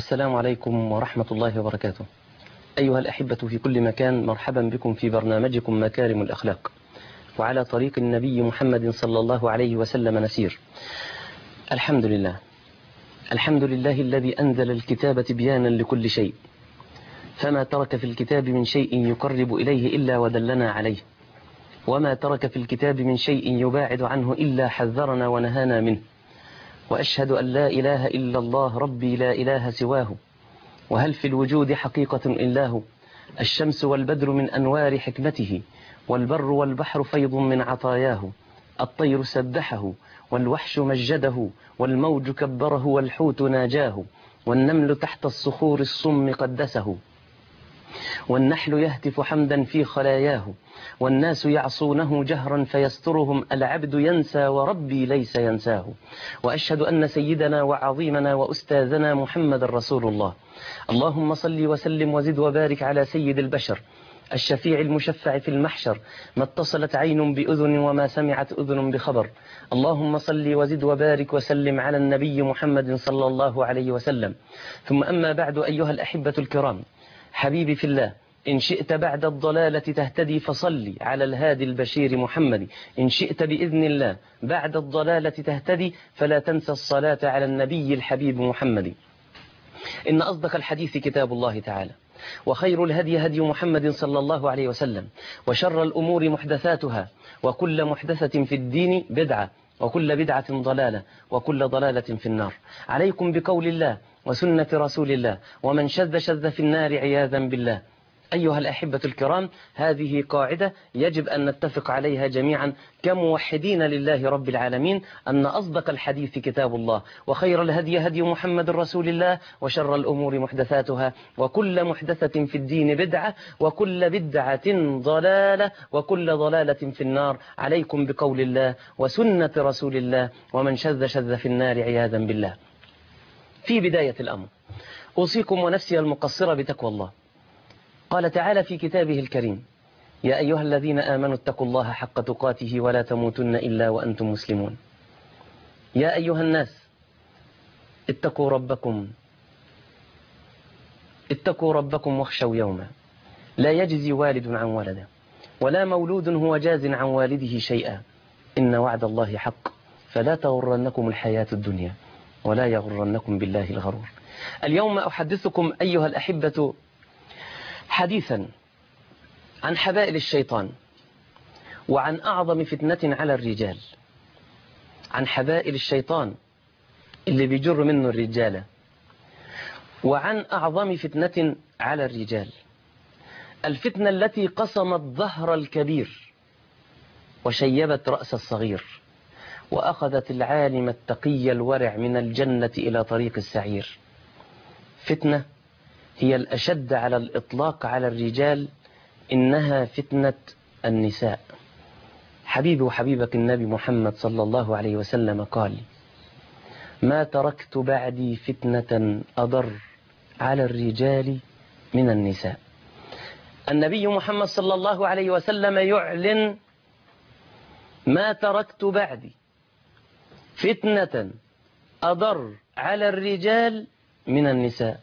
السلام عليكم ورحمة الله وبركاته أيها الأحبة في كل مكان مرحبا بكم في برنامجكم مكارم الأخلاق وعلى طريق النبي محمد صلى الله عليه وسلم نسير الحمد لله الحمد لله الذي أنزل الكتاب تبيانا لكل شيء فما ترك في الكتاب من شيء يقرب إليه إلا ودلنا عليه وما ترك في الكتاب من شيء يباعد عنه إلا حذرنا ونهانا منه وأشهد أن لا إله إلا الله ربي لا إله سواه وهل في الوجود حقيقة إلا هو الشمس والبدر من أنوار حكمته والبر والبحر فيض من عطاياه الطير سبحه والوحش مجده والموج كبره والحوت ناجاه والنمل تحت الصخور الصم قدسه والنحل يهتف حمدا في خلاياه والناس يعصونه جهرا فيسترهم العبد ينسى وربي ليس ينساه وأشهد أن سيدنا وعظيمنا وأستاذنا محمد رسول الله اللهم صل وسلم وزد وبارك على سيد البشر الشفيع المشفع في المحشر ما اتصلت عين بأذن وما سمعت أذن بخبر اللهم صل وزد وبارك وسلم على النبي محمد صلى الله عليه وسلم ثم أما بعد أيها الأحبة الكرام حبيبي في الله إن شئت بعد الضلالة تهتدي فصلي على الهادي البشير محمد إن شئت بإذن الله بعد الضلالة تهتدي فلا تنسى الصلاة على النبي الحبيب محمد إن أصدق الحديث كتاب الله تعالى وخير الهدي هدي محمد صلى الله عليه وسلم وشر الأمور محدثاتها وكل محدثة في الدين بدعة وكل بدعة ضلالة وكل ضلالة في النار عليكم بقول الله وسنة رسول الله ومن شذ شذ في النار عياذا بالله أيها الأحبة الكرام هذه قاعدة يجب أن نتفق عليها جميعا كموحدين لله رب العالمين أن أصدق الحديث كتاب الله وخير الهدي هدي محمد رسول الله وشر الأمور محدثاتها وكل محدثة في الدين بدعة وكل بدعة ضلالة وكل ضلالة في النار عليكم بقول الله وسنة رسول الله ومن شذ شذ في النار عياذا بالله في بداية الأمر أوصيكم ونفسي المقصرة بتقوى الله قال تعالى في كتابه الكريم يا أيها الذين آمنوا اتقوا الله حق تقاته ولا تموتن إلا وأنتم مسلمون يا أيها الناس اتقوا ربكم اتقوا ربكم واخشوا يوما لا يجزي والد عن ولده ولا مولود هو جاز عن والده شيئا إن وعد الله حق فلا تغرنكم الحياة الدنيا ولا يغرنكم بالله الغرور اليوم أحدثكم أيها الأحبة حديثا عن حبائل الشيطان وعن أعظم فتنة على الرجال عن حبائل الشيطان اللي بيجر منه الرجالة وعن أعظم فتنة على الرجال الفتنة التي قصمت ظهر الكبير وشيبت رأس الصغير وأخذت العالم التقي الورع من الجنة إلى طريق السعير فتنة هي الأشد على الإطلاق على الرجال إنها فتنة النساء حبيبي وحبيبك النبي محمد صلى الله عليه وسلم قال ما تركت بعدي فتنة أضر على الرجال من النساء النبي محمد صلى الله عليه وسلم يعلن ما تركت بعدي فتنة أضر على الرجال من النساء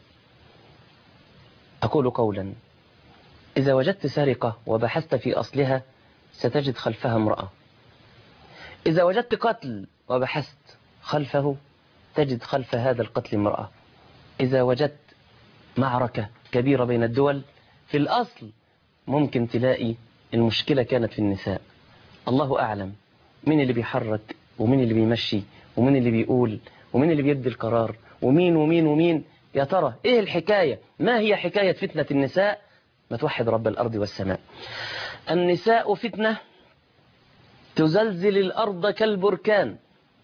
أقول قولا إذا وجدت سرقة وبحثت في أصلها ستجد خلفها امرأة إذا وجدت قتل وبحثت خلفه تجد خلف هذا القتل امرأة إذا وجدت معركة كبيرة بين الدول في الأصل ممكن تلاقي المشكلة كانت في النساء الله أعلم مين اللي بيحرك ومين اللي بيمشي ومين اللي بيقول ومين اللي بيدي القرار ومين ومين ومين يا ترى ايه الحكاية ما هي حكاية فتنة النساء ما توحد رب الأرض والسماء النساء فتنة تزلزل الأرض كالبركان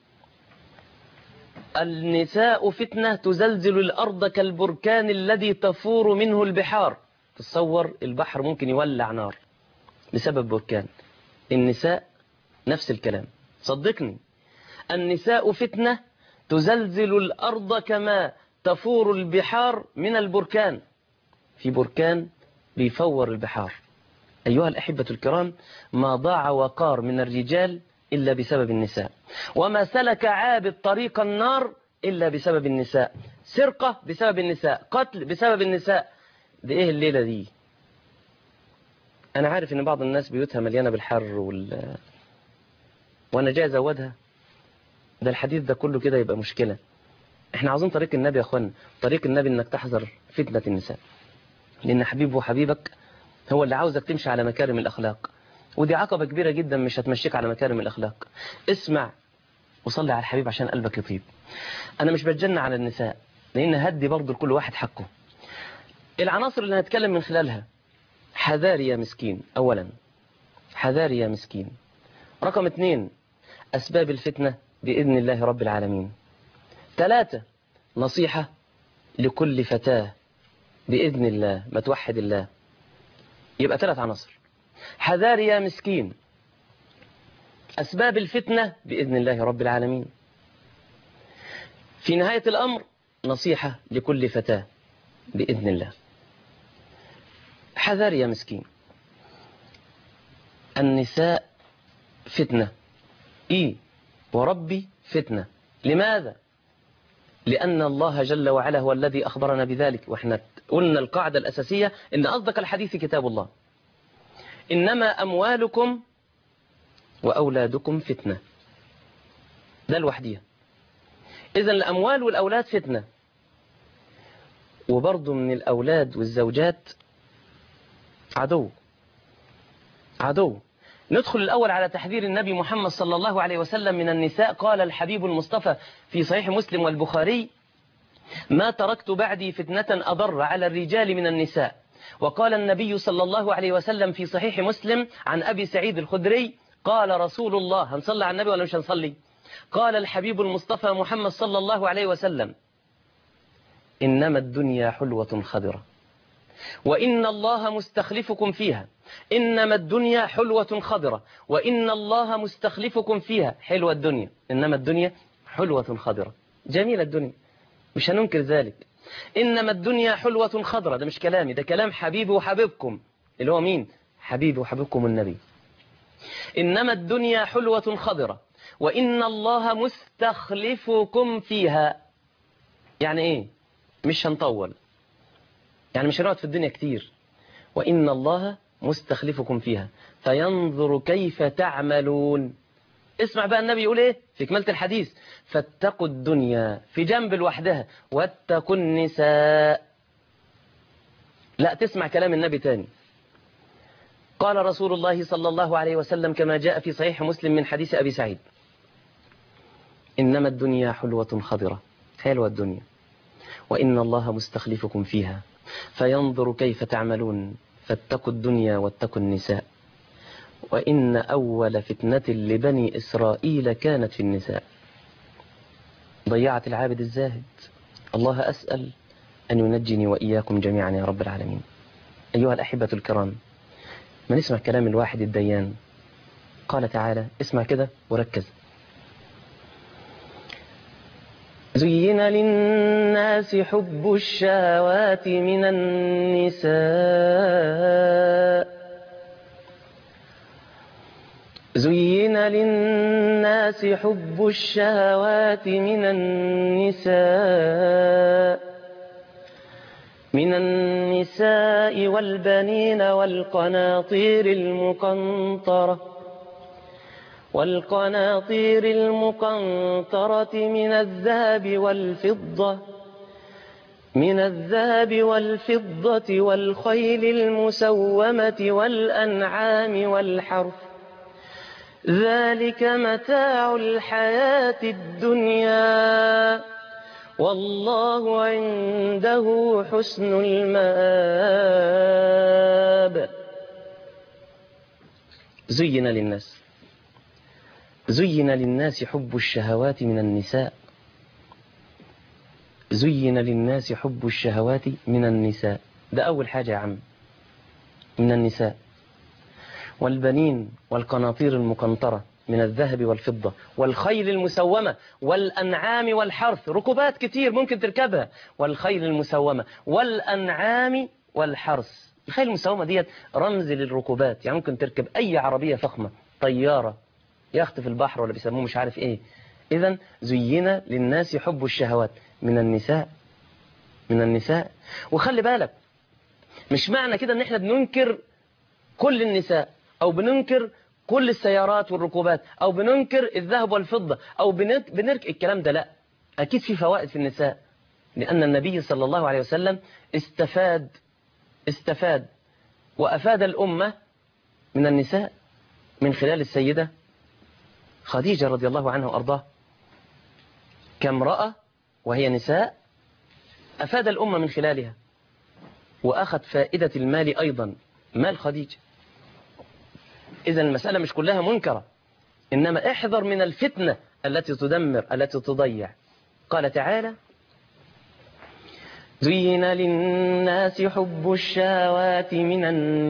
النساء فتنة تزلزل الأرض كالبركان الذي تفور منه البحار تصور البحر ممكن يولع نار بسبب بركان النساء نفس الكلام صدقني النساء فتنة تزلزل الأرض كما تفور البحار من البركان في بركان بيفور البحار أيها الأحبة الكرام ما ضاع وقار من الرجال إلا بسبب النساء وما سلك عابد طريق النار إلا بسبب النساء سرقة بسبب النساء قتل بسبب النساء دي ايه الليلة دي انا عارف ان بعض الناس بيوتها مليانة بالحر وال وانا جاي ازودها ده الحديث ده كله كده يبقى مشكلة احنا عاوزين طريق النبي يا اخوانا طريق النبي انك تحذر فتنة النساء لان حبيبه وحبيبك هو اللي عاوزك تمشي على مكارم الاخلاق ودي عقبة كبيرة جدا مش هتمشيك على مكارم الاخلاق اسمع وصلي على الحبيب عشان قلبك يطيب انا مش بتجنى على النساء لان هدي برضه لكل واحد حقه العناصر اللي هنتكلم من خلالها حذار يا مسكين اولا حذار يا مسكين رقم اثنين اسباب الفتنة باذن الله رب العالمين ثلاثة نصيحة لكل فتاة بإذن الله ما توحد الله يبقى ثلاث عناصر حذار يا مسكين أسباب الفتنة بإذن الله رب العالمين في نهاية الأمر نصيحة لكل فتاة بإذن الله حذار يا مسكين النساء فتنة إيه وربي فتنة لماذا لأن الله جل وعلا هو الذي أخبرنا بذلك وإحنا قلنا القاعدة الأساسية إن أصدق الحديث كتاب الله إنما أموالكم وأولادكم فتنة ده الوحدية إذا الأموال والأولاد فتنة وبرضه من الأولاد والزوجات عدو عدو ندخل الأول على تحذير النبي محمد صلى الله عليه وسلم من النساء قال الحبيب المصطفى في صحيح مسلم والبخاري ما تركت بعدي فتنة أضر على الرجال من النساء وقال النبي صلى الله عليه وسلم في صحيح مسلم عن أبي سعيد الخدري قال رسول الله هنصلي على النبي ولا مش هنصلي قال الحبيب المصطفى محمد صلى الله عليه وسلم إنما الدنيا حلوة خضرة وإن الله مستخلفكم فيها إنما الدنيا حلوة خضرة وإن الله مستخلفكم فيها حلوة الدنيا إنما الدنيا حلوة خضرة جميلة الدنيا مش هننكر ذلك إنما الدنيا حلوة خضرة ده مش كلامي ده كلام حبيبي وحبيبكم اللي هو مين حبيبي وحبيبكم النبي إنما الدنيا حلوة خضرة وإن الله مستخلفكم فيها يعني إيه مش هنطول يعني مش هنقعد في الدنيا كتير وإن الله مستخلفكم فيها فينظر كيف تعملون اسمع بقى النبي يقول ايه في كمالة الحديث فاتقوا الدنيا في جنب لوحدها واتقوا النساء لا تسمع كلام النبي تاني قال رسول الله صلى الله عليه وسلم كما جاء في صحيح مسلم من حديث أبي سعيد إنما الدنيا حلوة خضرة حلوة الدنيا وإن الله مستخلفكم فيها فينظر كيف تعملون فاتقوا الدنيا واتقوا النساء وإن أول فتنة لبني إسرائيل كانت في النساء ضيعت العابد الزاهد الله أسأل أن ينجني وإياكم جميعا يا رب العالمين أيها الأحبة الكرام ما نسمع كلام الواحد الديان قال تعالى اسمع كده وركز زين للناس حب الشهوات من النساء زين للناس حب الشهوات من النساء من النساء والبنين والقناطير المقنطرة والقناطير المقنطرة من الذهب والفضة من الذهب والفضة والخيل المسومة والأنعام والحرث ذلك متاع الحياة الدنيا والله عنده حسن المآب زين للناس زين للناس حب الشهوات من النساء زين للناس حب الشهوات من النساء ده أول حاجة يا عم من النساء والبنين والقناطير المقنطرة من الذهب والفضة والخيل المسومة والأنعام والحرث ركوبات كتير ممكن تركبها والخيل المسومة والأنعام والحرث الخيل المسومة ديت رمز للركوبات يعني ممكن تركب أي عربية فخمة طيارة يخت في البحر ولا بيسموه مش عارف ايه اذا زين للناس حب الشهوات من النساء من النساء وخلي بالك مش معنى كده ان احنا بننكر كل النساء او بننكر كل السيارات والركوبات او بننكر الذهب والفضة او بنك بنرك الكلام ده لا اكيد في فوائد في النساء لان النبي صلى الله عليه وسلم استفاد استفاد وافاد الامة من النساء من خلال السيدة خديجة رضي الله عنها وارضاها كامرأة وهي نساء افاد الامة من خلالها واخذ فائدة المال ايضا مال خديجة إذا المسألة مش كلها منكرة إنما احذر من الفتنة التي تدمر التي تضيع قال تعالى زين للناس حب الشهوات من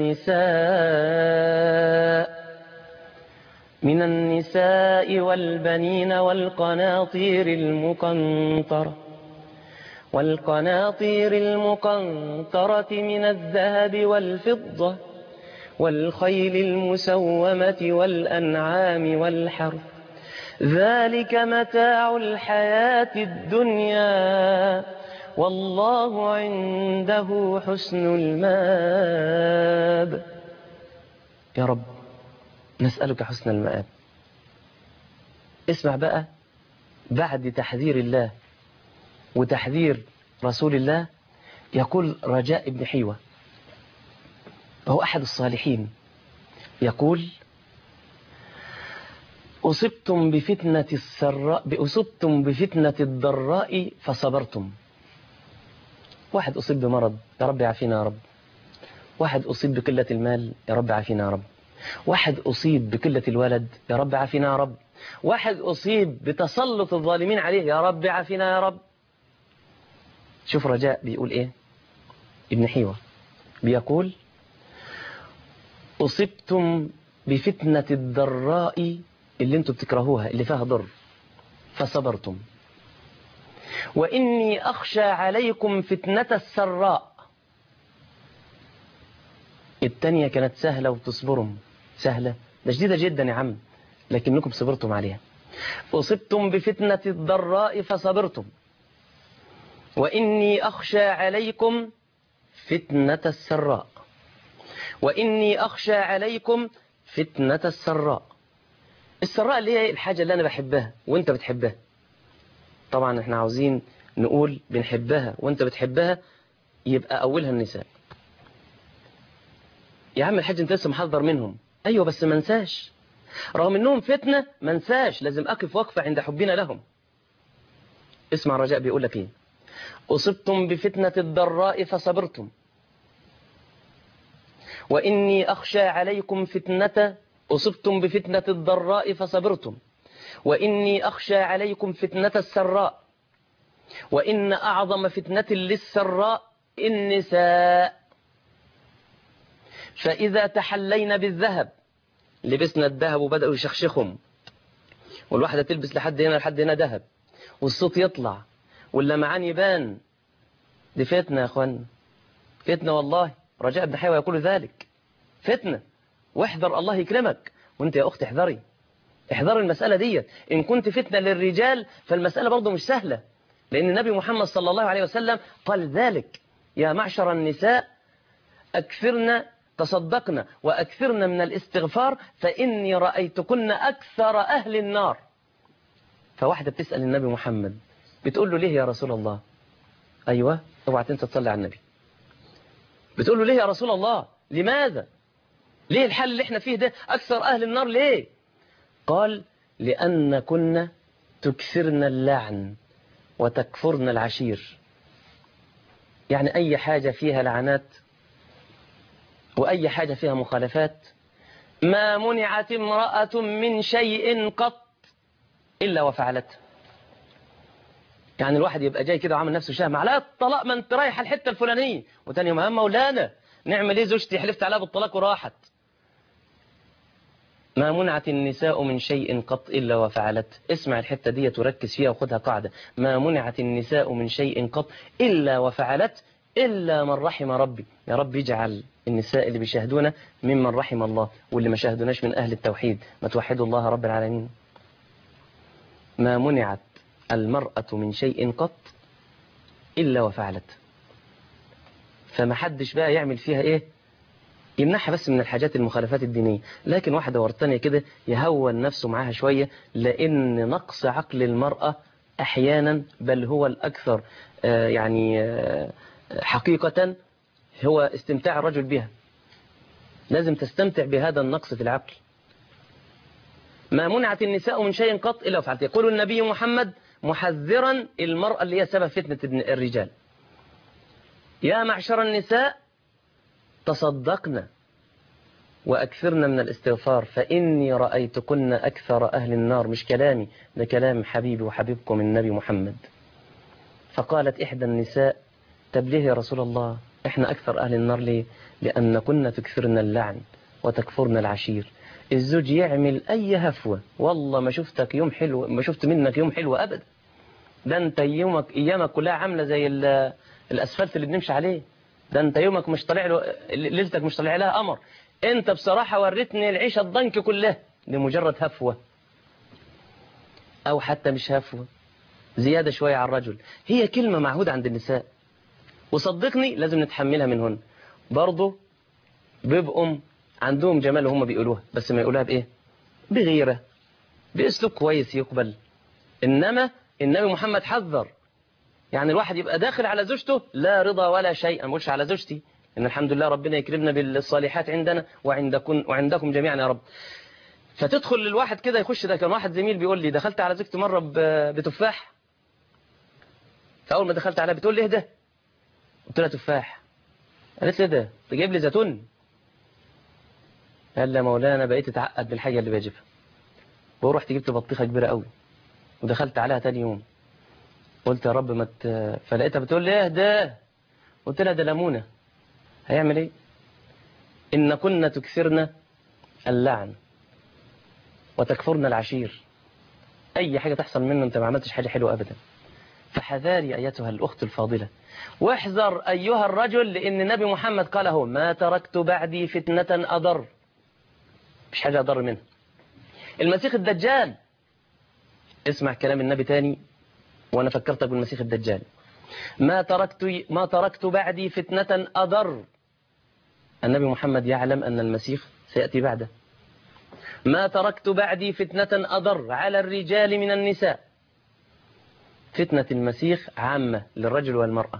النساء من النساء والبنين والقناطير المقنطرة والقناطير المقنطرة من الذهب والفضة والخيل المسومة والأنعام والحرث ذلك متاع الحياة الدنيا والله عنده حسن المآب يا رب نسألك حسن المآب اسمع بقى بعد تحذير الله وتحذير رسول الله يقول رجاء ابن حيوة وهو أحد الصالحين يقول أصبتم بفتنة السراء أصبتم بفتنة الضراء فصبرتم واحد أصيب بمرض يا رب يعافينا يا رب واحد أصيب بقلة المال يا رب عافينا يا رب واحد أصيب بقلة الولد يا رب عافينا يا رب واحد أصيب بتسلط الظالمين عليه يا رب عافينا يا رب شوف رجاء بيقول إيه ابن حيوة بيقول أصبتم بفتنة الضراء اللي انتم بتكرهوها اللي فيها ضر فصبرتم وإني أخشى عليكم فتنة السراء التانية كانت سهلة وتصبرم سهلة ده شديدة جدا يا عم لكنكم صبرتم عليها أصبتم بفتنة الضراء فصبرتم وإني أخشى عليكم فتنة السراء وإني أخشى عليكم فتنة السراء السراء اللي هي الحاجة اللي أنا بحبها وأنت بتحبها طبعا احنا عاوزين نقول بنحبها وأنت بتحبها يبقى أولها النساء يا عم الحاج انت لسه محضر منهم أيوة بس ما انساش رغم انهم فتنة ما انساش لازم أقف وقفة عند حبنا لهم اسمع رجاء بيقول لك ايه أصبتم بفتنة الضراء فصبرتم وإني أخشى عليكم فتنة أصبتم بفتنة الضراء فصبرتم وإني أخشى عليكم فتنة السراء وإن أعظم فتنة للسراء النساء فإذا تحلينا بالذهب لبسنا الذهب وبدأوا يشخشخهم والواحدة تلبس لحد هنا لحد هنا ذهب والصوت يطلع واللمعان يبان دي فتنة يا أخوان فتنة والله رجاء ابن حيوة يقول ذلك فتنة واحذر الله يكرمك وانت يا أخت احذري احذري المسألة دي إن كنت فتنة للرجال فالمسألة برضو مش سهلة لأن النبي محمد صلى الله عليه وسلم قال ذلك يا معشر النساء أكثرن تصدقن وأكثرن من الاستغفار فإني رأيتكن أكثر أهل النار فواحدة بتسأل النبي محمد بتقول له ليه يا رسول الله أيوة اوعى تنسى تصلي على النبي بتقول له ليه يا رسول الله لماذا ليه الحال اللي احنا فيه ده أكثر أهل النار ليه قال لأن كنا تكثرن اللعن وتكفرن العشير يعني أي حاجة فيها لعنات وأي حاجة فيها مخالفات ما منعت امرأة من شيء قط إلا وفعلته يعني الواحد يبقى جاي كده وعامل نفسه شاه معلقه الطلاق ما انت رايح الحته الفلانيه وتاني يوم مولانا نعمل ايه زوجتي حلفت عليها بالطلاق وراحت ما منعت النساء من شيء قط إلا وفعلت اسمع الحتة دي تركز فيها وخدها قاعدة ما منعت النساء من شيء قط إلا وفعلت إلا من رحم ربي يا رب يجعل النساء اللي بيشاهدونا ممن رحم الله واللي ما شاهدوناش من أهل التوحيد ما توحدوا الله رب العالمين ما منعت المرأة من شيء قط إلا وفعلت فما حدش بقى يعمل فيها ايه يمنعها بس من الحاجات المخالفات الدينية لكن واحدة ورا كده يهون نفسه معاها شوية لأن نقص عقل المرأة أحيانا بل هو الأكثر آه يعني آه حقيقة هو استمتاع الرجل بها لازم تستمتع بهذا النقص في العقل ما منعت النساء من شيء قط إلا وفعلت يقول النبي محمد محذرا المرأة اللي هي سبب فتنة الرجال يا معشر النساء تصدقنا وأكثرنا من الاستغفار فإني رأيتكن أكثر أهل النار مش كلامي ده كلام حبيبي وحبيبكم النبي محمد فقالت إحدى النساء طب ليه يا رسول الله إحنا أكثر أهل النار ليه لأن كنا تكثرنا اللعن وتكفرنا العشير الزوج يعمل أي هفوة والله ما شفتك يوم حلو ما شفت منك يوم حلو أبدا ده أنت يومك أيامك كلها عاملة زي الأسفلت اللي بنمشي عليه ده أنت يومك مش طالع له ليلتك مش طالع لها قمر أنت بصراحة وريتني العيشة الضنك كلها لمجرد هفوة أو حتى مش هفوة زيادة شوية على الرجل هي كلمة معهودة عند النساء وصدقني لازم نتحملها منهن برضه بيبقوا عندهم جمال وهم بيقولوها بس ما يقولوها بإيه بغيرة بأسلوب كويس يقبل إنما النبي محمد حذر يعني الواحد يبقى داخل على زوجته لا رضا ولا شيء أنا بقولش على زوجتي إن الحمد لله ربنا يكرمنا بالصالحات عندنا وعندكم وعندكم جميعا يا رب فتدخل الواحد كده يخش ده كان واحد زميل بيقول لي دخلت على زوجتي مرة بتفاح فأول ما دخلت عليها بتقول لي ايه ده قلت لها تفاح قالت لي ده تجيب لي زيتون قال لي مولانا بقيت اتعقد بالحاجة اللي بجيبها ورحت جبت بطيخة كبيرة قوي ودخلت عليها تاني يوم قلت يا رب ما ت... فلقيتها بتقول لي ايه ده قلت لها ده ليمونه هيعمل ايه ان كنا تكثرنا اللعن وتكفرنا العشير اي حاجة تحصل منه انت ما عملتش حاجة حلوة ابدا فحذاري ايتها الاخت الفاضلة واحذر ايها الرجل لان النبي محمد قال هو ما تركت بعدي فتنة اضر مش حاجة اضر منها المسيح الدجال اسمع كلام النبي تاني وانا فكرتك بالمسيح الدجال ما تركت ما تركت بعدي فتنة أضر النبي محمد يعلم أن المسيح سيأتي بعده ما تركت بعدي فتنة أضر على الرجال من النساء فتنة المسيح عامة للرجل والمرأة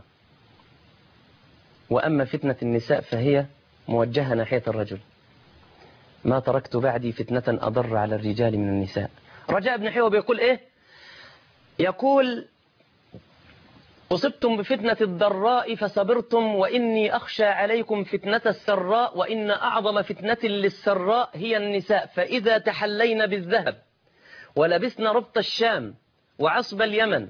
وأما فتنة النساء فهي موجهة ناحية الرجل ما تركت بعدي فتنة أضر على الرجال من النساء رجاء بن حيوة بيقول إيه يقول أصبتم بفتنة الضراء فصبرتم وإني أخشى عليكم فتنة السراء وإن أعظم فتنة للسراء هي النساء فإذا تحلين بالذهب ولبسن ربط الشام وعصب اليمن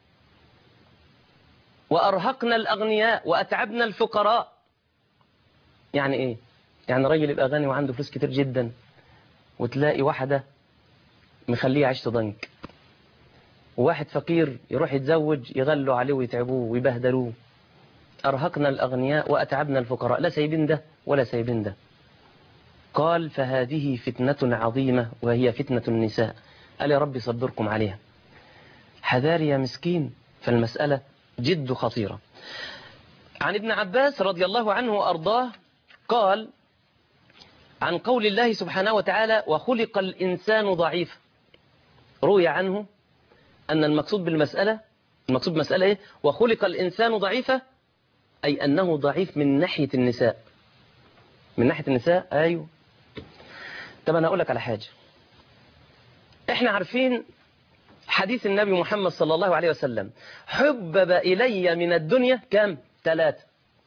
وأرهقنا الأغنياء وأتعبنا الفقراء يعني إيه؟ يعني راجل يبقى غني وعنده فلوس كتير جدا وتلاقي واحدة مخليه عيش ضنك وواحد فقير يروح يتزوج يغلوا عليه ويتعبوه ويبهدلوه أرهقنا الأغنياء وأتعبنا الفقراء لا سايبين ده ولا سايبين ده قال فهذه فتنة عظيمة وهي فتنة النساء قال يا رب صبركم عليها حذار يا مسكين فالمسألة جد خطيرة عن ابن عباس رضي الله عنه وأرضاه قال عن قول الله سبحانه وتعالى وخلق الإنسان ضعيف روي عنه أن المقصود بالمسألة المقصود بالمسألة إيه وخلق الإنسان ضعيفة أي أنه ضعيف من ناحية النساء من ناحية النساء أيوه طب أنا أقول لك على حاجة إحنا عارفين حديث النبي محمد صلى الله عليه وسلم حبب إلي من الدنيا كم ثلاثة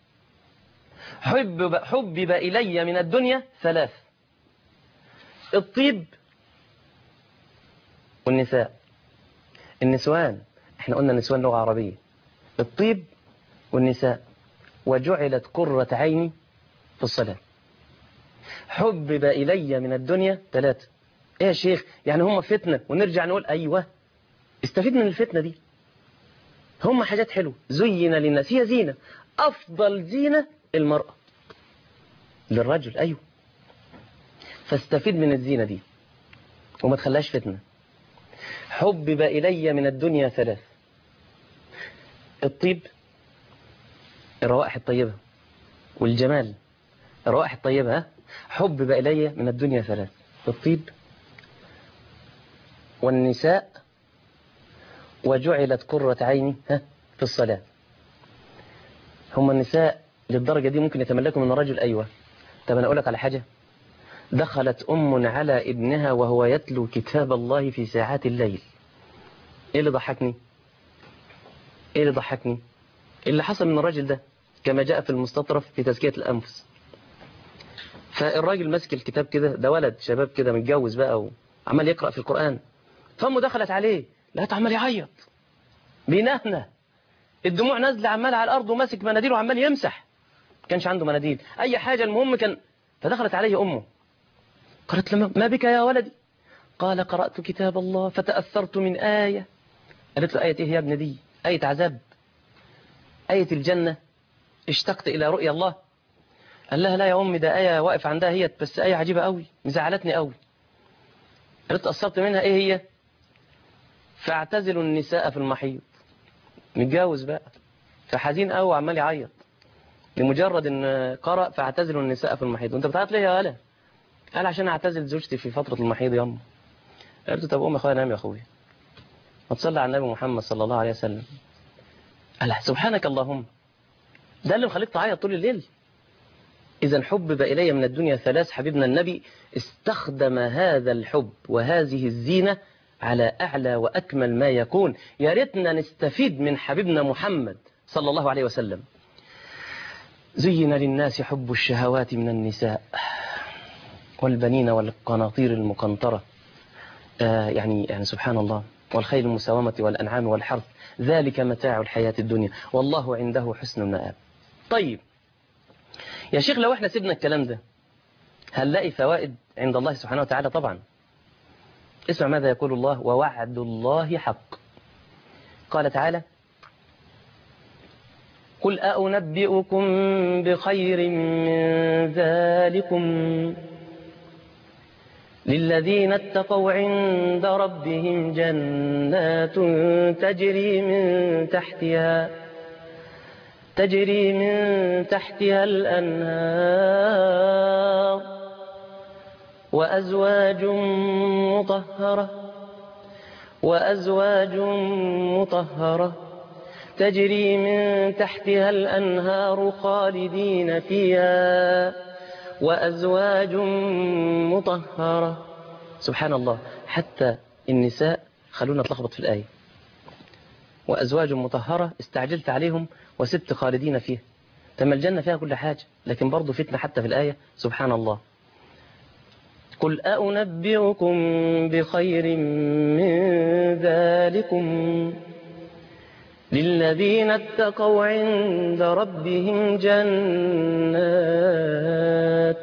حبب, حبب إلي من الدنيا ثلاث الطيب والنساء النسوان احنا قلنا نسوان لغة عربية الطيب والنساء وجعلت قرة عيني في الصلاة حبب إلي من الدنيا ثلاثة ايه يا شيخ يعني هم فتنة ونرجع نقول ايوه استفيد من الفتنة دي هم حاجات حلوة زين للناس هي زينة أفضل زينة المرأة للرجل أيوه فاستفيد من الزينة دي وما تخليهاش فتنة حبب إلي من الدنيا ثلاث الطيب الروائح الطيبة والجمال الروائح الطيبة ها؟ حبب إلي من الدنيا ثلاث الطيب والنساء وجعلت قرة عيني ها في الصلاة هم النساء للدرجة دي ممكن يتملكوا من الرجل أيوة طب أنا أقول لك على حاجة دخلت أم على ابنها وهو يتلو كتاب الله في ساعات الليل إيه اللي ضحكني إيه اللي ضحكني اللي حصل من الراجل ده كما جاء في المستطرف في تزكية الأنفس فالراجل ماسك الكتاب كده ده ولد شباب كده متجوز بقى وعمال يقرأ في القرآن فأمه دخلت عليه لقيته عمال يعيط بينهنه الدموع نازله عمال على الارض وماسك مناديل وعمال يمسح ما كانش عنده مناديل اي حاجه المهم كان فدخلت عليه امه قالت له ما بك يا ولدي قال قرات كتاب الله فتاثرت من ايه قالت له ايه ايه يا ابن دي ايه عذاب ايه الجنه اشتقت الى رؤيا الله قال لها لا يا امي ده ايه واقف عندها هي بس ايه عجيبه قوي مزعلتني قوي قالت تاثرت منها ايه هي فاعتزلوا النساء في المحيض متجوز بقى فحزين قوي وعمال يعيط لمجرد ان قرأ فاعتزلوا النساء في المحيض وانت بتعيط ليه يا ولا قال عشان اعتزل زوجتي في فترة المحيض ياما قلت طب قوم يا اخويا نام يا اخويا ما تصلي على النبي محمد صلى الله عليه وسلم قال سبحانك اللهم ده اللي مخليك تعيط طول الليل إذا حبب إلي من الدنيا ثلاث حبيبنا النبي استخدم هذا الحب وهذه الزينة على أعلى وأكمل ما يكون يا ريتنا نستفيد من حبيبنا محمد صلى الله عليه وسلم زين للناس حب الشهوات من النساء والبنين والقناطير المقنطرة آه يعني يعني سبحان الله والخيل المساومة والأنعام والحرث ذلك متاع الحياة الدنيا والله عنده حسن المآب طيب يا شيخ لو احنا سيبنا الكلام ده هل نلاقي فوائد عند الله سبحانه وتعالى طبعا اسمع ماذا يقول الله ووعد الله حق قال تعالى قل أنبئكم بخير من ذلكم للذين اتقوا عند ربهم جنات تجري من تحتها تجري من تحتها الأنهار وأزواج مطهرة وأزواج مطهرة تجري من تحتها الأنهار خالدين فيها وأزواج مطهرة سبحان الله حتى النساء خلونا نتلخبط في الآية وأزواج مطهرة استعجلت عليهم وست خالدين فيها تم الجنة فيها كل حاجة لكن برضو فتنة حتى في الآية سبحان الله قل أنبئكم بخير من ذلكم للذين اتقوا عند ربهم جنات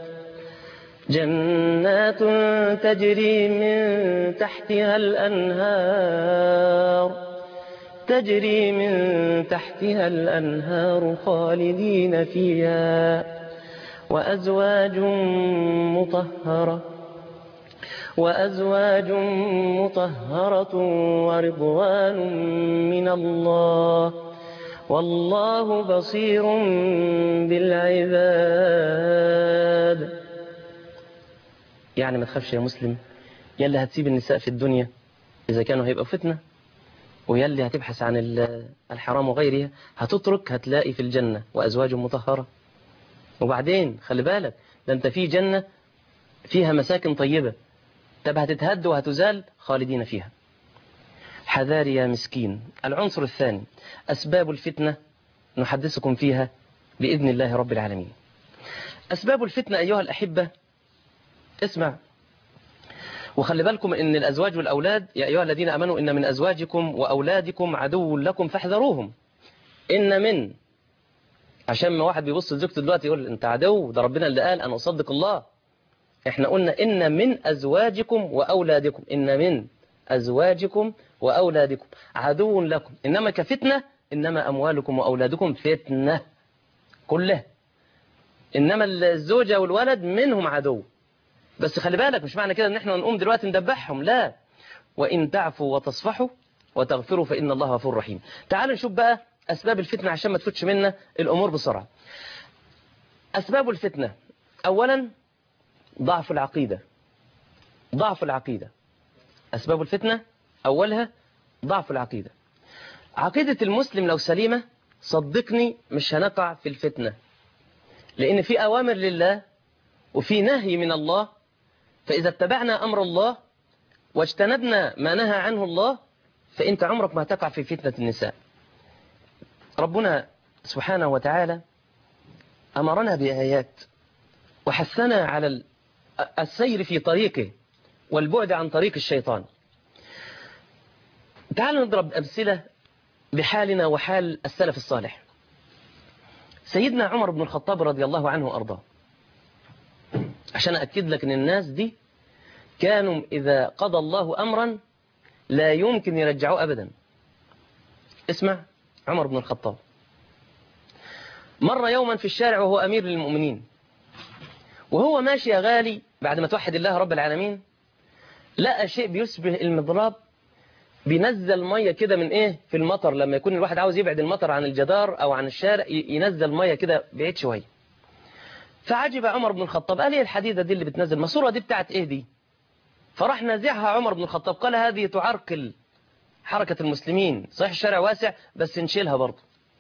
جنات تجري من تحتها الأنهار تجري من تحتها الأنهار خالدين فيها وأزواج مطهرة وأزواج مطهرة ورضوان من الله والله بصير بالعباد يعني ما تخافش يا مسلم يلي هتسيب النساء في الدنيا إذا كانوا هيبقوا فتنة ويلي هتبحث عن الحرام وغيرها هتترك هتلاقي في الجنة وأزواج مطهرة وبعدين خلي بالك ده انت في جنة فيها مساكن طيبة طب هتتهد وهتزال خالدين فيها حذار يا مسكين العنصر الثاني أسباب الفتنة نحدثكم فيها بإذن الله رب العالمين أسباب الفتنة أيها الأحبة اسمع وخلي بالكم ان الازواج والاولاد يا ايها الذين امنوا ان من ازواجكم واولادكم عدو لكم فاحذروهم ان من عشان ما واحد بيبص لزوجته دلوقتي يقول انت عدو ده ربنا اللي قال انا اصدق الله احنا قلنا ان من ازواجكم واولادكم ان من ازواجكم واولادكم عدو لكم انما كفتنه انما اموالكم واولادكم فتنه كلها انما الزوجه والولد منهم عدو بس خلي بالك مش معنى كده ان احنا نقوم دلوقتي ندبحهم لا وان تعفوا وتصفحوا وتغفروا فان الله غفور رحيم تعالوا نشوف بقى اسباب الفتنه عشان ما تفوتش منا الامور بسرعه أسباب الفتنة أولا ضعف العقيدة ضعف العقيدة أسباب الفتنة أولها ضعف العقيدة عقيدة المسلم لو سليمة صدقني مش هنقع في الفتنة لأن في أوامر لله وفي نهي من الله فإذا اتبعنا أمر الله واجتنبنا ما نهى عنه الله فأنت عمرك ما تقع في فتنة النساء ربنا سبحانه وتعالى أمرنا بآيات وحثنا على السير في طريقه والبعد عن طريق الشيطان تعالوا نضرب أمثلة بحالنا وحال السلف الصالح سيدنا عمر بن الخطاب رضي الله عنه وأرضاه عشان أكد لك أن الناس دي كانوا إذا قضى الله أمرا لا يمكن يرجعوه أبدا اسمع عمر بن الخطاب مر يوما في الشارع وهو أمير للمؤمنين وهو ماشي يا غالي بعد ما توحد الله رب العالمين لقى شيء بيشبه المضراب بينزل مية كده من ايه في المطر لما يكون الواحد عاوز يبعد المطر عن الجدار او عن الشارع ينزل مية كده بعيد شوية فعجب عمر بن الخطاب قال ايه الحديدة دي اللي بتنزل الماسوره دي بتاعت ايه دي فراح نازعها عمر بن الخطاب قال هذه تعرقل حركة المسلمين صحيح الشارع واسع بس نشيلها برضه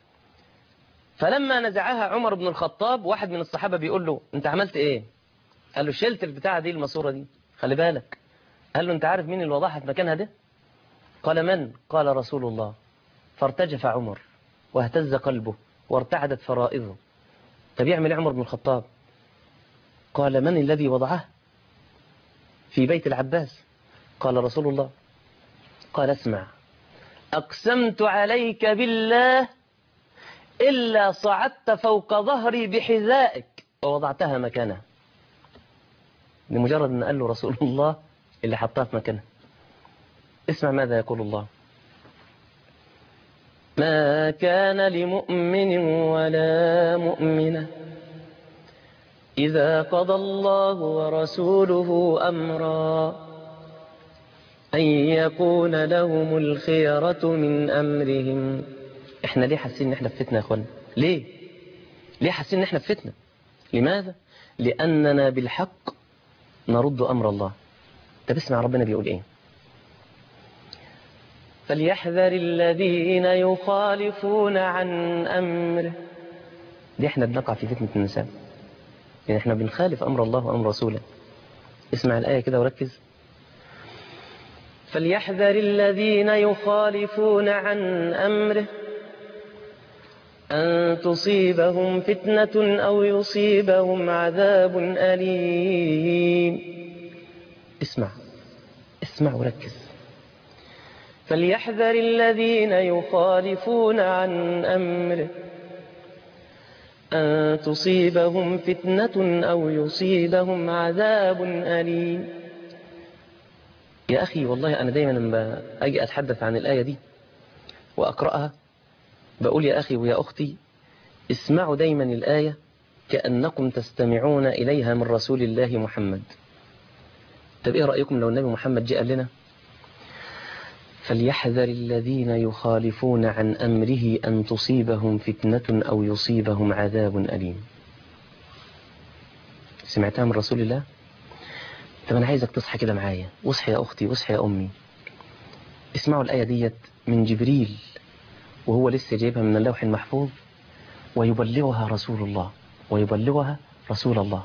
فلما نزعها عمر بن الخطاب واحد من الصحابة بيقول له انت عملت ايه قال له شلت البتاعة دي الماسوره دي خلي بالك قال له انت عارف مين اللي وضعها في مكانها ده قال من قال رسول الله فارتجف عمر واهتز قلبه وارتعدت فرائضه طب يعمل عمر بن الخطاب قال من الذي وضعه في بيت العباس قال رسول الله قال اسمع أقسمت عليك بالله إلا صعدت فوق ظهري بحذائك ووضعتها مكانها لمجرد أن قال له رسول الله اللي حطها في مكانها اسمع ماذا يقول الله ما كان لمؤمن ولا مؤمنة إذا قضى الله ورسوله أمرا أن يكون لهم الخيرة من أمرهم إحنا ليه حاسين إن إحنا في فتنة يا أخوانا ليه ليه حاسين إن إحنا في فتنة لماذا لأننا بالحق نرد أمر الله طب اسمع ربنا بيقول إيه فليحذر الذين يخالفون عن أمره دي احنا بنقع في فتنة النساء يعني احنا بنخالف أمر الله وأمر رسوله اسمع الآية كده وركز فليحذر الذين يخالفون عن أمره أن تصيبهم فتنة أو يصيبهم عذاب أليم اسمع اسمع وركز فليحذر الذين يخالفون عن أمره أن تصيبهم فتنة أو يصيبهم عذاب أليم يا أخي والله أنا دايما لما أجي أتحدث عن الآية دي وأقرأها بقول يا أخي ويا أختي اسمعوا دايما الآية كأنكم تستمعون إليها من رسول الله محمد طب إيه رأيكم لو النبي محمد جاء لنا فليحذر الذين يخالفون عن أمره أن تصيبهم فتنة أو يصيبهم عذاب أليم سمعتها من رسول الله طب أنا عايزك تصحى كده معايا واصحي يا أختي واصحي يا أمي اسمعوا الآية ديت من جبريل وهو لسه جايبها من اللوح المحفوظ ويبلغها رسول الله ويبلغها رسول الله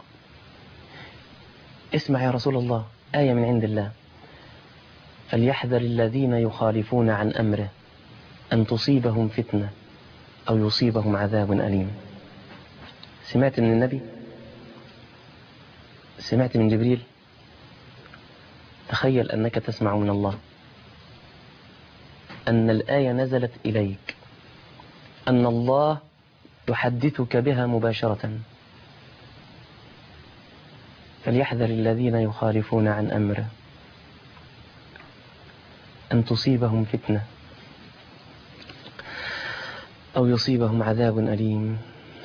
اسمع يا رسول الله آية من عند الله فليحذر الذين يخالفون عن أمره أن تصيبهم فتنة أو يصيبهم عذاب أليم سمعت من النبي سمعت من جبريل تخيل أنك تسمع من الله أن الآية نزلت إليك أن الله يحدثك بها مباشرة فليحذر الذين يخالفون عن أمره أن تصيبهم فتنة أو يصيبهم عذاب أليم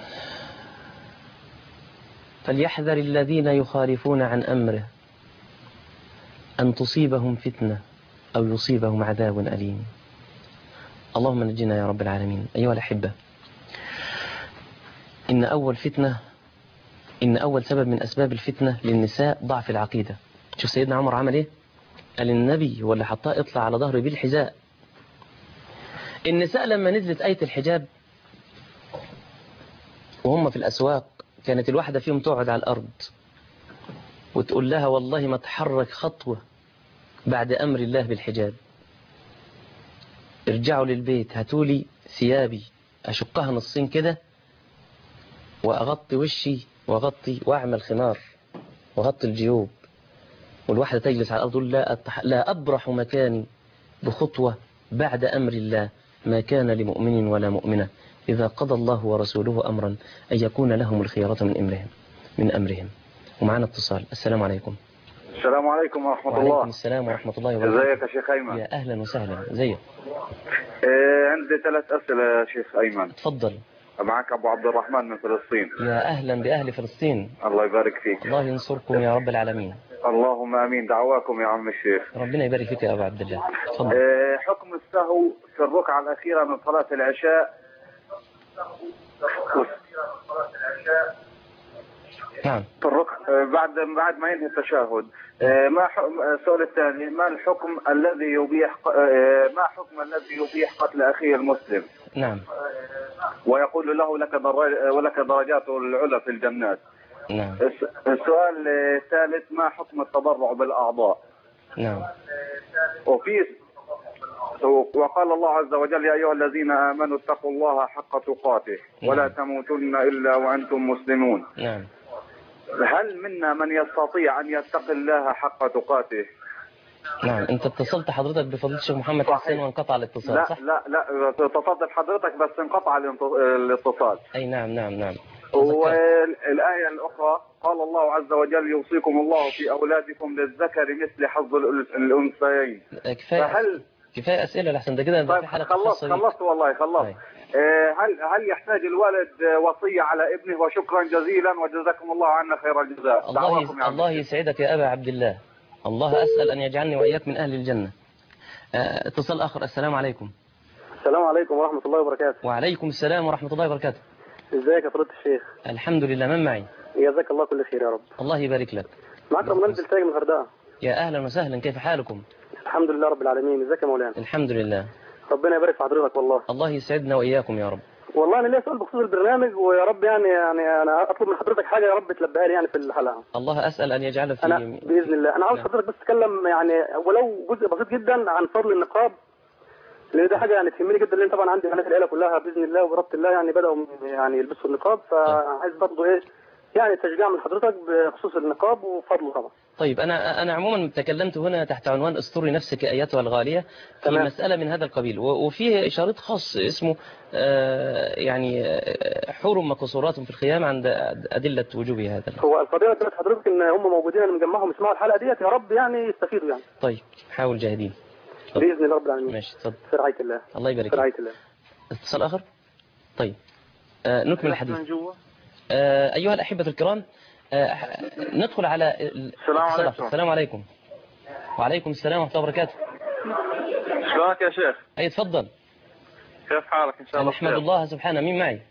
فليحذر الذين يخالفون عن أمره أن تصيبهم فتنة أو يصيبهم عذاب أليم اللهم نجنا يا رب العالمين أيها الأحبة إن أول فتنة إن أول سبب من أسباب الفتنة للنساء ضعف العقيدة شوف سيدنا عمر عمل إيه قال النبي هو اللي حطاه اطلع على ظهره بالحذاء النساء لما نزلت آية الحجاب وهم في الأسواق كانت الواحدة فيهم تقعد على الأرض وتقول لها والله ما تحرك خطوة بعد أمر الله بالحجاب ارجعوا للبيت هاتولي ثيابي أشقها نصين كده وأغطي وشي وأغطي وأعمل خمار وأغطي الجيوب والواحدة تجلس على الأرض تقول لا, أتح... لا أبرح مكاني بخطوة بعد أمر الله ما كان لمؤمن ولا مؤمنة إذا قضى الله ورسوله أمرا أن يكون لهم الخيارة من أمرهم من أمرهم ومعنا اتصال السلام عليكم السلام عليكم ورحمة وعليكم الله السلام ورحمة الله وبركاته ازيك يا شيخ أيمن يا أهلا وسهلا زيك إيه عندي ثلاث أسئلة يا شيخ أيمن تفضل معك أبو عبد الرحمن من فلسطين يا أهلا بأهل فلسطين الله يبارك فيك الله ينصركم يا رب العالمين اللهم آمين دعواكم يا عم الشيخ ربنا يبارك فيك يا أبو عبد الله تفضل إيه حكم السهو في الركعة الأخيرة من صلاة العشاء نعم في الركعة آه، بعد بعد ما ينهي التشهد آه، ما ح- السؤال الثاني ما الحكم الذي يبيح ق- آه، ما حكم الذي يبيح قتل أخيه المسلم نعم ويقول له لك در- ولك درجات العلى في الجنات نعم الس- السؤال الثالث ما حكم التبرع بالأعضاء نعم وفي وقال الله عز وجل يا أيها الذين آمنوا اتقوا الله حق تقاته ولا نعم. تموتن إلا وأنتم مسلمون نعم هل منا من يستطيع أن يتقي الله حق تقاته نعم أنت اتصلت حضرتك بفضيلة الشيخ محمد صحيح. حسين وانقطع الاتصال لا صح؟ لا لا تفضل حضرتك بس انقطع الانت- الاتصال أي نعم نعم نعم تذكرت. والآية الأخرى قال الله عز وجل يوصيكم الله في أولادكم للذكر مثل حظ الأنث- الأنثيين كفاية فهل كفاية أسئلة لحسن ده كده ده طيب في حلقة خلصت خاصة بيك. خلصت والله خلصت طيب. آه، هل هل يحتاج الوالد آه، وصية على ابنه وشكرا جزيلا وجزاكم الله عنا خير الجزاء الله دعواكم يا عم الله يسعدك يا أبا عبد الله الله أسأل أن يجعلني وإياك من أهل الجنة آه، اتصال آخر السلام عليكم السلام عليكم ورحمة الله وبركاته وعليكم السلام ورحمة الله وبركاته ازيك يا فضيلة الشيخ الحمد لله من معي جزاك الله كل خير يا رب الله يبارك لك معك رمضان بلتاج من الغردقة يا أهلا وسهلا كيف حالكم الحمد لله رب العالمين ازيك يا مولانا الحمد لله ربنا يبارك في حضرتك والله الله يسعدنا وإياكم يا رب والله انا ليا سؤال بخصوص البرنامج ويا رب يعني يعني انا اطلب من حضرتك حاجه يا رب تلبيها لي يعني في الحلقه الله أسأل أن يجعل في انا باذن الله انا عاوز نعم. حضرتك بس تتكلم يعني ولو جزء بسيط جدا عن فضل النقاب لان ده حاجه يعني تهمني جدا لان طبعا عندي بنات العيله كلها باذن الله وبربط الله يعني بداوا يعني يلبسوا النقاب فعايز برضه ايه يعني تشجيع من حضرتك بخصوص النقاب وفضله طبعا طيب أنا أنا عموما تكلمت هنا تحت عنوان استري نفسك أيتها الغالية في تمام. مسألة من هذا القبيل و- وفيه شريط خاص اسمه آه، يعني آه، حور مقصورات في الخيام عند أدلة وجوب هذا هو القضيه بتاعت حضرتك ان هم موجودين انا مجمعهم يسمعوا الحلقه ديت يا رب يعني يستفيدوا يعني طيب حاول جاهدين طب. باذن الله رب العالمين ماشي اتفضل في رعايه الله الله يبارك في فيك رعايه الله اتصال آخر طيب آه، نكمل الحديث آه، أيها الأحبة الكرام آه، ح- ندخل على ال- السلام اتصال عليكم. آخر. السلام عليكم وعليكم السلام ورحمة الله وبركاته شلونك يا شيخ أي تفضل كيف حالك ان شاء الله نحمد بخير الله سبحانه مين معي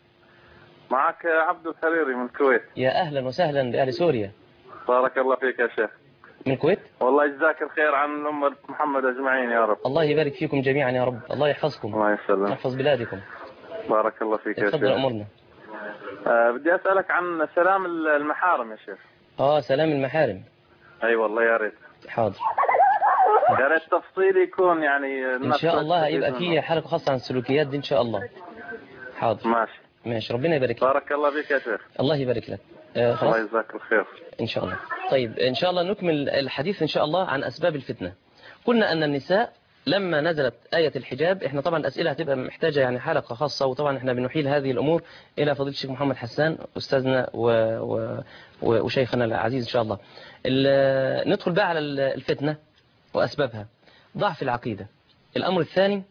معك عبد الحريري من الكويت يا أهلا وسهلا بأهل سوريا بارك الله فيك يا شيخ من الكويت والله يجزاك الخير عن أمة محمد أجمعين يا رب الله يبارك فيكم جميعا يا رب الله يحفظكم الله يسلمك يحفظ بلادكم بارك الله فيك يا تفضل شيخ أمرنا آه بدي أسألك عن سلام المحارم يا شيخ آه سلام المحارم أي والله يا ريت حاضر يا ريت تفصيل يكون يعني إن الناس شاء الله تستفيد هيبقى منه. فيه حلقة خاصة عن السلوكيات دي إن شاء الله حاضر ماشي ماشي ربنا يبارك لك بارك الله فيك يا شيخ الله يبارك لك آه خلاص الله يجزاك الخير إن شاء الله طيب إن شاء الله نكمل الحديث إن شاء الله عن أسباب الفتنة قلنا أن النساء لما نزلت آية الحجاب إحنا طبعا الأسئلة هتبقى محتاجة يعني حلقة خاصة وطبعا إحنا بنحيل هذه الأمور إلى فضيلة الشيخ محمد حسان أستاذنا و... و... و... وشيخنا العزيز إن شاء الله ال... ندخل بقى على الفتنة وأسبابها ضعف العقيدة الأمر الثاني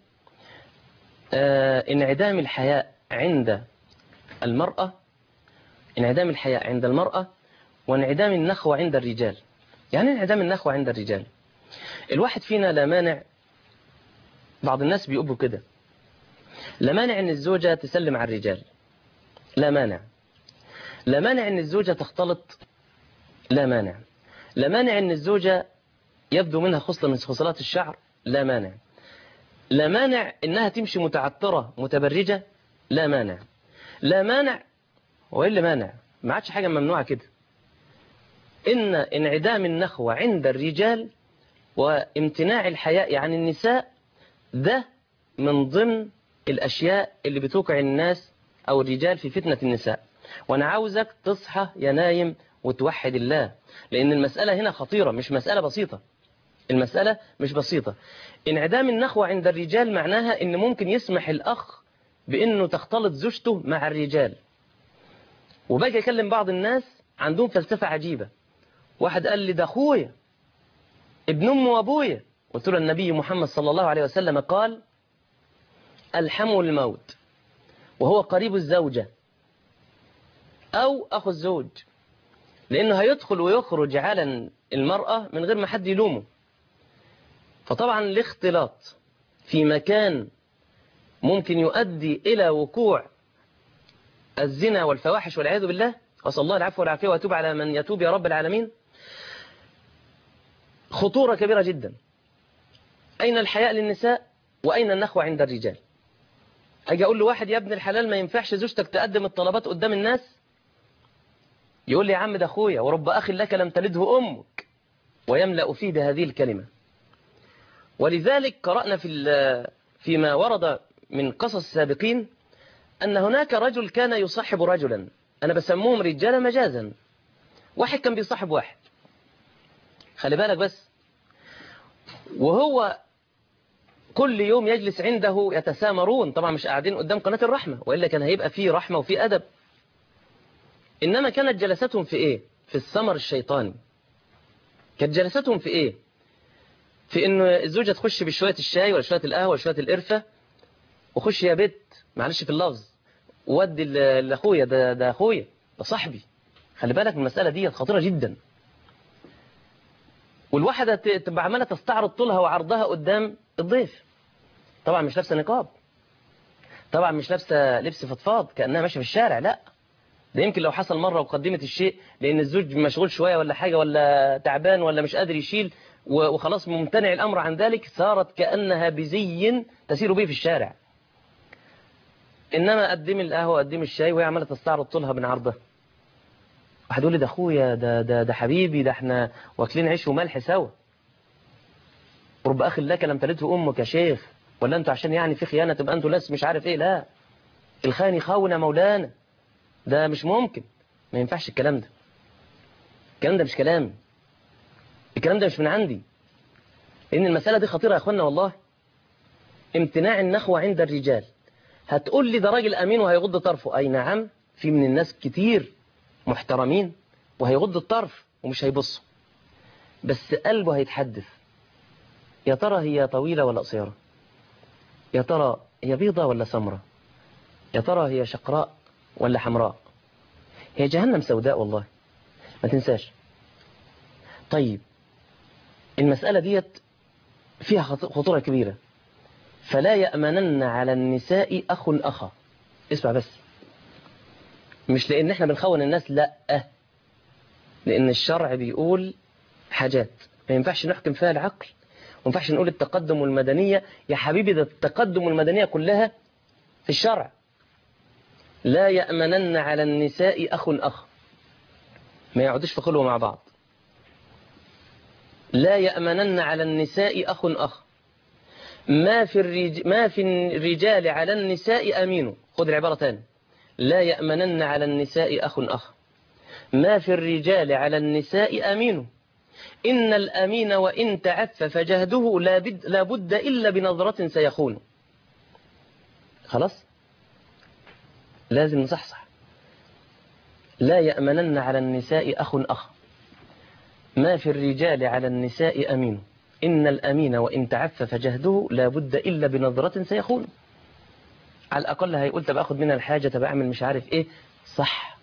آه، انعدام الحياء عند المرأة انعدام الحياء عند المرأة وانعدام النخوة عند الرجال يعني انعدام النخوة عند الرجال الواحد فينا لا مانع بعض الناس بيقبوا كده لا مانع ان الزوجة تسلم على الرجال لا مانع لا مانع ان الزوجة تختلط لا مانع لا مانع ان الزوجة يبدو منها خصلة من خصلات الشعر لا مانع لا مانع انها تمشي متعطرة متبرجة لا مانع لا مانع وايه اللي مانع ما عادش حاجة ممنوعة كده ان انعدام النخوة عند الرجال وامتناع الحياء عن النساء ده من ضمن الاشياء اللي بتوقع الناس او الرجال في فتنة النساء وانا عاوزك تصحى يا نايم وتوحد الله لان المسألة هنا خطيرة مش مسألة بسيطة المسألة مش بسيطة انعدام النخوة عند الرجال معناها ان ممكن يسمح الاخ بانه تختلط زوجته مع الرجال وباجي اكلم بعض الناس عندهم فلسفة عجيبة واحد قال لي ده اخويا ابن امي وابويا قلت له النبي محمد صلى الله عليه وسلم قال الحموا الموت وهو قريب الزوجة أو أخو الزوج لأنه هيدخل ويخرج على المرأة من غير ما حد يلومه فطبعا الاختلاط في مكان ممكن يؤدي إلى وقوع الزنا والفواحش والعياذ بالله وصلى الله العفو والعافية وأتوب على من يتوب يا رب العالمين خطورة كبيرة جدا أين الحياء للنساء وأين النخوة عند الرجال أجي أقول له واحد يا ابن الحلال ما ينفعش زوجتك تقدم الطلبات قدام الناس يقول لي يا عم ده أخويا ورب أخ لك لم تلده أمك ويملأ فيه بهذه الكلمة ولذلك قرأنا في فيما ورد من قصص السابقين أن هناك رجل كان يصاحب رجلا أنا بسموهم رجال مجازا واحد كان بيصاحب واحد خلي بالك بس وهو كل يوم يجلس عنده يتسامرون طبعا مش قاعدين قدام قناة الرحمة وإلا كان هيبقى فيه رحمة وفيه أدب إنما كانت جلستهم في إيه في السمر الشيطاني كانت جلستهم في إيه في إنه الزوجة تخش بشوية الشاي ولا شوية القهوة ولا شوية القرفة وخش يا بيت معلش في اللفظ ودي لأخويا ده, ده أخويا ده صاحبي خلي بالك من المسألة دي خطيرة جدا والواحدة تبقى عمالة تستعرض طولها وعرضها قدام الضيف طبعا مش لابسه نقاب طبعا مش لابسه لبس فضفاض كأنها ماشية في الشارع لا ده يمكن لو حصل مرة وقدمت الشيء لأن الزوج مشغول شوية ولا حاجة ولا تعبان ولا مش قادر يشيل وخلاص ممتنع الأمر عن ذلك صارت كأنها بزي تسير به في الشارع إنما قدم القهوة قدم الشاي وهي عمالة تستعرض طولها من عرضها واحد يقول لي ده أخويا ده, ده, ده حبيبي ده احنا واكلين عيش وملح سوا رب أخ لك لم تلده أمك يا شيخ ولا أنتوا عشان يعني في خيانة تبقى أنتوا ناس مش عارف إيه لا الخاني خاونا مولانا ده مش ممكن ما ينفعش الكلام ده الكلام ده مش كلام الكلام ده مش من عندي لأن المسألة دي خطيرة يا أخوانا والله امتناع النخوة عند الرجال هتقول لي ده راجل أمين وهيغض طرفه أي نعم في من الناس كتير محترمين وهيغض الطرف ومش هيبصوا بس قلبه هيتحدث يا ترى هي طويلة ولا قصيرة يا ترى هي بيضة ولا سمرة يا ترى هي شقراء ولا حمراء هي جهنم سوداء والله ما تنساش طيب المسألة ديت فيها خطورة كبيرة فلا يأمنن على النساء أخ أخا اسمع بس مش لأن احنا بنخون الناس لا لأن الشرع بيقول حاجات ما ينفعش نحكم فيها العقل ما ينفعش نقول التقدم والمدنية يا حبيبي ده التقدم والمدنية كلها في الشرع لا يأمنن على النساء أخ أخ ما يقعدوش في خلوة مع بعض لا يأمنن على النساء أخ أخ ما في, الرج... ما في الرجال على النساء أمين خذ العبارة تاني لا يأمنن على النساء أخ أخ ما في الرجال على النساء أمين إن الأمين وإن تعفف جهده لا, بد... لا بد إلا بنظرة سيخون خلاص لازم نصحصح لا يأمنن على النساء أخ أخ ما في الرجال على النساء أمين إن الأمين وإن تعفف جهده لا بد إلا بنظرة سيخون على الأقل هيقول طب أخذ منها الحاجة طب أعمل مش عارف إيه صح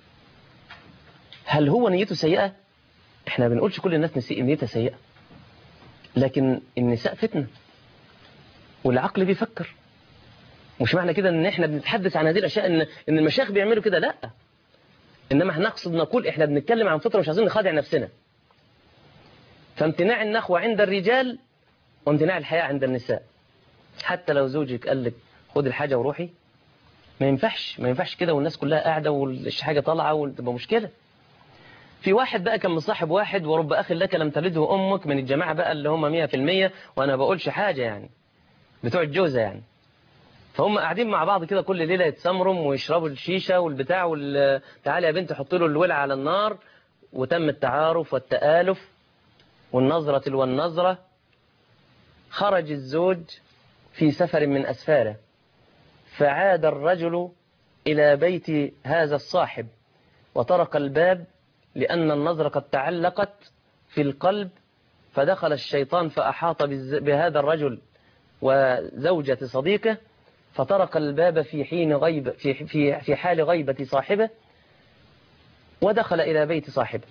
هل هو نيته سيئة احنا بنقولش كل الناس نسيء نيتها سيئة لكن النساء فتنة والعقل بيفكر مش معنى كده ان احنا بنتحدث عن هذه الاشياء ان ان المشايخ بيعملوا كده لا إنما هنقصد نقول إحنا بنتكلم عن فطرة مش عايزين نخادع نفسنا فامتناع النخوة عند الرجال وامتناع الحياء عند النساء حتى لو زوجك قال لك خد الحاجة وروحي ما ينفعش ما ينفعش كده والناس كلها قاعدة والحاجة طالعة وتبقى مشكلة في واحد بقى كان مصاحب واحد ورب أخ لك لم تلده أمك من الجماعة بقى اللي هم مية في المية وأنا بقولش حاجة يعني بتوع الجوزة يعني فهم قاعدين مع بعض كده كل ليلة يتسمرم ويشربوا الشيشة والبتاع وال... تعالى يا بنت حط له الولع على النار وتم التعارف والتآلف والنظرة والنظرة خرج الزوج في سفر من أسفاره فعاد الرجل إلى بيت هذا الصاحب وطرق الباب لأن النظر قد تعلقت في القلب فدخل الشيطان فأحاط بهذا الرجل وزوجة صديقه فطرق الباب في حين غيب في في في حال غيبة صاحبه ودخل إلى بيت صاحبه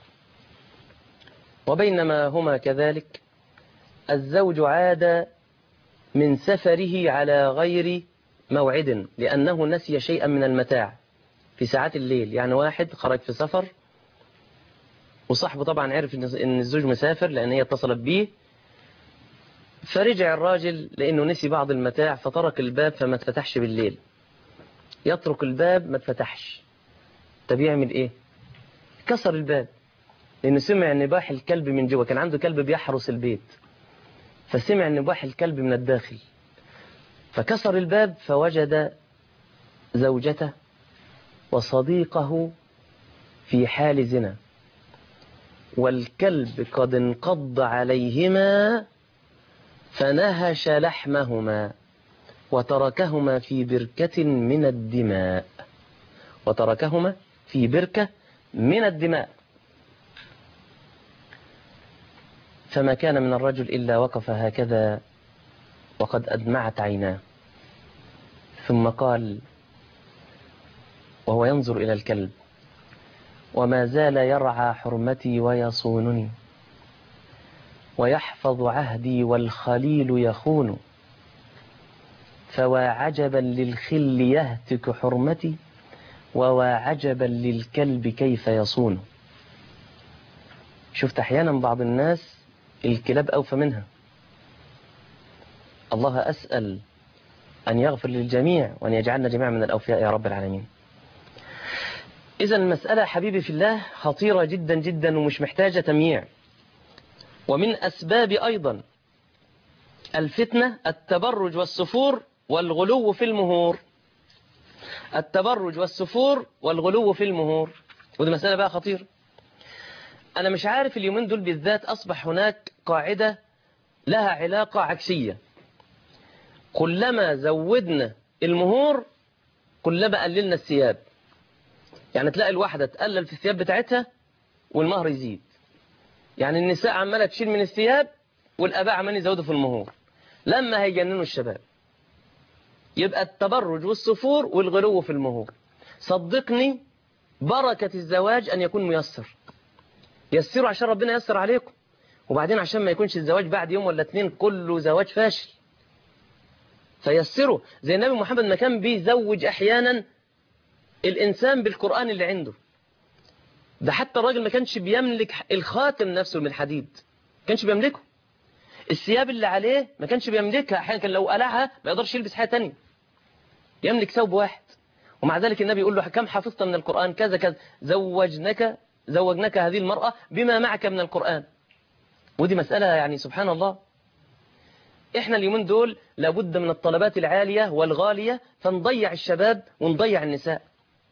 وبينما هما كذلك الزوج عاد من سفره على غير موعد لأنه نسي شيئا من المتاع في ساعات الليل يعني واحد خرج في سفر وصاحبه طبعا عرف ان الزوج مسافر لان هي اتصلت بيه فرجع الراجل لانه نسي بعض المتاع فترك الباب فما اتفتحش بالليل يترك الباب ما اتفتحش طب يعمل ايه كسر الباب لانه سمع نباح الكلب من جوه كان عنده كلب بيحرس البيت فسمع نباح الكلب من الداخل فكسر الباب فوجد زوجته وصديقه في حال زنا والكلب قد انقض عليهما فنهش لحمهما وتركهما في بركة من الدماء وتركهما في بركة من الدماء فما كان من الرجل إلا وقف هكذا وقد أدمعت عيناه ثم قال وهو ينظر إلى الكلب وما زال يرعى حرمتي ويصونني ويحفظ عهدي والخليل يخون فوا عجبا للخل يهتك حرمتي ووا عجبا للكلب كيف يصون شفت أحيانا بعض الناس الكلاب أوفى منها الله أسأل أن يغفر للجميع وأن يجعلنا جميعا من الأوفياء يا رب العالمين إذا المسألة حبيبي في الله خطيرة جدا جدا ومش محتاجة تمييع ومن أسباب أيضا الفتنة التبرج والسفور والغلو في المهور التبرج والسفور والغلو في المهور ودي مسألة بقى خطيرة أنا مش عارف اليومين دول بالذات أصبح هناك قاعدة لها علاقة عكسية كلما زودنا المهور كلما قللنا الثياب يعني تلاقي الواحدة تقلل في الثياب بتاعتها والمهر يزيد يعني النساء عمالة تشيل من الثياب والآباء عمالين يزودوا في المهور لما هيجننوا الشباب يبقى التبرج والسفور والغلو في المهور صدقني بركة الزواج أن يكون ميسر يسروا عشان ربنا يسر عليكم وبعدين عشان ما يكونش الزواج بعد يوم ولا اتنين كله زواج فاشل فيسروا زي النبي محمد ما كان بيزوج أحيانا الإنسان بالقرآن اللي عنده ده حتى الراجل ما كانش بيملك الخاتم نفسه من الحديد ما كانش بيملكه الثياب اللي عليه ما كانش بيملكها أحيانا كان لو قلعها ما يقدرش يلبس حاجة تانية يملك ثوب واحد ومع ذلك النبي يقول له كم حفظت من القرآن كذا كذا زوجناك زوجناك هذه المرأة بما معك من القرآن ودي مسألة يعني سبحان الله احنا اليومين دول لابد من الطلبات العالية والغالية فنضيع الشباب ونضيع النساء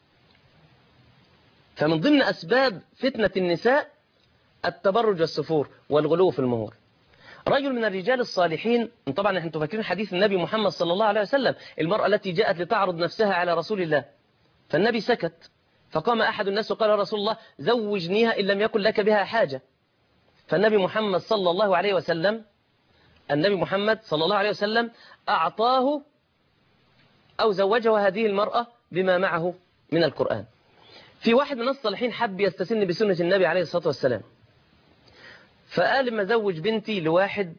فمن ضمن أسباب فتنة النساء التبرج والسفور والغلو في المهور رجل من الرجال الصالحين طبعا انتم فاكرين حديث النبي محمد صلى الله عليه وسلم المرأة التي جاءت لتعرض نفسها على رسول الله فالنبي سكت فقام أحد الناس وقال يا رسول الله زوجنيها إن لم يكن لك بها حاجة فالنبي محمد صلى الله عليه وسلم النبي محمد صلى الله عليه وسلم أعطاه أو زوجه هذه المرأة بما معه من القرآن في واحد من الصالحين حب يستسن بسنة النبي عليه الصلاة والسلام فقال ما زوج بنتي لواحد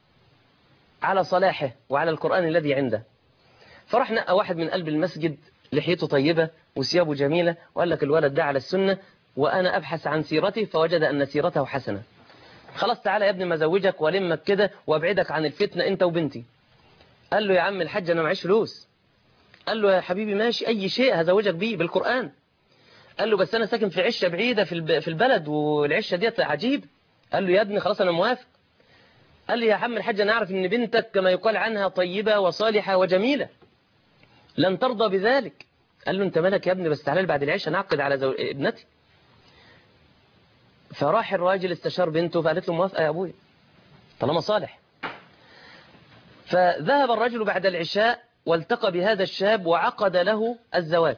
على صلاحه وعلى القرآن الذي عنده فرحنا واحد من قلب المسجد لحيته طيبة وثيابه جميلة وقال لك الولد ده على السنة وأنا أبحث عن سيرته فوجد أن سيرته حسنة خلاص تعالى يا ابني ما زوجك والمك كده وابعدك عن الفتنة انت وبنتي قال له يا عم الحاج انا معيش فلوس قال له يا حبيبي ماشي اي شيء هزوجك بيه بالقرآن قال له بس انا ساكن في عشة بعيدة في الب- في البلد والعشة ديت عجيب قال له يا ابني خلاص انا موافق قال لي يا عم الحاج انا اعرف ان بنتك كما يقال عنها طيبة وصالحة وجميلة لن ترضى بذلك قال له انت مالك يا ابني بس تعالى لي بعد العشاء نعقد على زو... ابنتي فراح الراجل استشار بنته فقالت له موافقة يا أبوي طالما صالح فذهب الرجل بعد العشاء والتقى بهذا الشاب وعقد له الزواج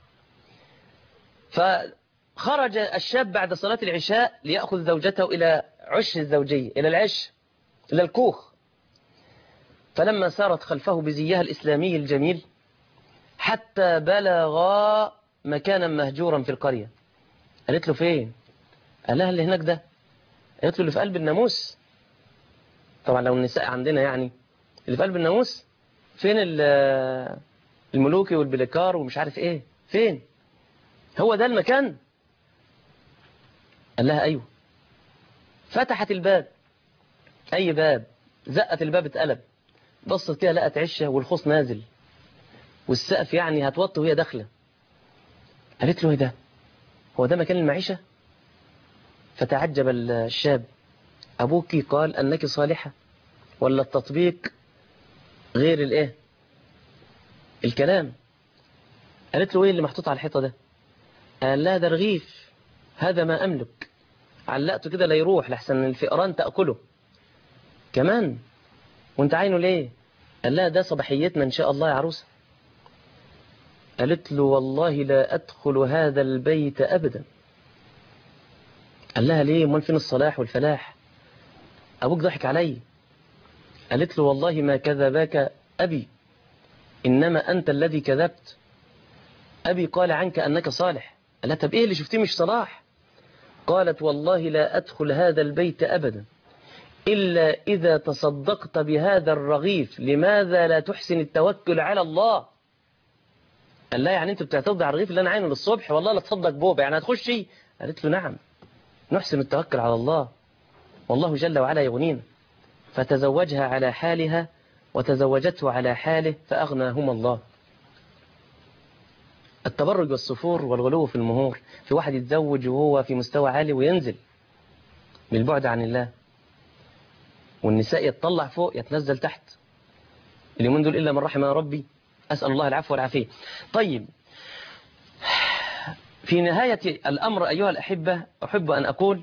فخرج الشاب بعد صلاة العشاء ليأخذ زوجته إلى عش الزوجية إلى العش إلى الكوخ فلما سارت خلفه بزيها الإسلامي الجميل حتى بلغا مكانا مهجورا في القرية قالت له فين قال لها اللي هناك ده قالت له اللي في قلب الناموس طبعا لو النساء عندنا يعني اللي في قلب الناموس فين ال- الملوكي والبليكار ومش عارف ايه فين هو ده المكان قال لها ايوه فتحت الباب اي باب زقت الباب اتقلب بصت كده لقت عشه والخوص نازل والسقف يعني هتوطي وهي داخله قالت له ايه ده هو ده مكان المعيشه فتعجب الشاب أبوك قال أنك صالحة ولا التطبيق غير الإيه الكلام قالت له إيه اللي محطوط على الحيطة ده قال لا ده رغيف هذا ما أملك علقته كده لا يروح لحسن الفئران تأكله كمان وانت عينه ليه قال لا ده صباحيتنا إن شاء الله يا عروسة قالت له والله لا أدخل هذا البيت أبدا قال لها ليه امال فين الصلاح والفلاح ابوك ضحك علي قالت له والله ما كذبك ابي انما انت الذي كذبت ابي قال عنك انك صالح قال لها طب ايه اللي شفتيه مش صلاح قالت والله لا ادخل هذا البيت ابدا الا اذا تصدقت بهذا الرغيف لماذا لا تحسن التوكل على الله قال لها يعني انت بتعترض على الرغيف اللي انا عينه للصبح والله لا تصدق بوبه يعني هتخشي قالت له نعم نحسن التوكل على الله والله جل وعلا يغنينا فتزوجها على حالها وتزوجته على حاله فأغناهما الله التبرج والسفور والغلو في المهور في واحد يتزوج وهو في مستوى عالي وينزل بالبعد عن الله والنساء يتطلع فوق يتنزل تحت اليومين دول إلا من رحم ربي أسأل الله العفو والعافية طيب في نهاية الأمر أيها الأحبة أحب أن أقول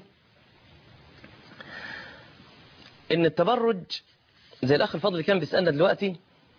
إن التبرج زي الأخ الفضل كان بيسألنا دلوقتي